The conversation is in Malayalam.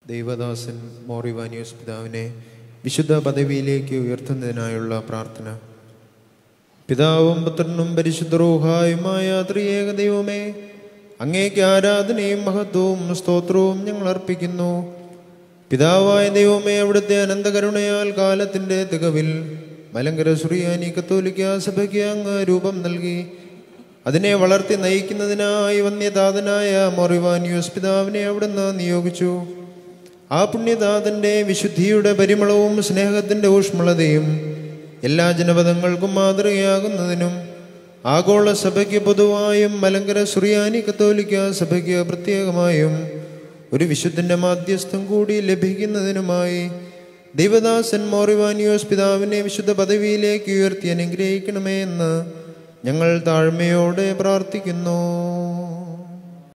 ദൈവദാസൻ മോറിവാനിയോസ് പിതാവിനെ വിശുദ്ധ പദവിയിലേക്ക് ഉയർത്തുന്നതിനായുള്ള പ്രാർത്ഥന പിതാവും പുത്രനും പരിശുദ്ധ റൂഹായുമായ ത്രിയേക ദൈവമേ അങ്ങേക്ക് ആരാധനയും മഹത്വവും സ്തോത്രവും ഞങ്ങൾ അർപ്പിക്കുന്നു പിതാവായ ദൈവമേ അവിടുത്തെ അനന്തകരുണയാൽ കാലത്തിന്റെ തികവിൽ മലങ്കര സുറിയാനി കത്തോലിക്ക സഭയ്ക്ക് അങ്ങ് രൂപം നൽകി അതിനെ വളർത്തി നയിക്കുന്നതിനായി വന്യതാതനായ മൊറിവാനിയോസ് പിതാവിനെ അവിടുന്ന് നിയോഗിച്ചു ആ പുണ്യതാതന്റെ വിശുദ്ധിയുടെ പരിമളവും സ്നേഹത്തിന്റെ ഊഷ്മളതയും എല്ലാ ജനപദങ്ങൾക്കും മാതൃകയാകുന്നതിനും ആഗോള സഭയ്ക്ക് പൊതുവായും മലങ്കര സുറിയാനി കത്തോലിക്ക സഭയ്ക്ക് പ്രത്യേകമായും ഒരു വിശുദ്ധന്റെ മാധ്യസ്ഥം കൂടി ലഭിക്കുന്നതിനുമായി ദൈവദാസൻ മോറിവാനിയോസ് പിതാവിനെ വിശുദ്ധ പദവിയിലേക്ക് ഉയർത്തി അനുഗ്രഹിക്കണമേ എന്ന് ഞങ്ങൾ താഴ്മയോടെ പ്രാർത്ഥിക്കുന്നു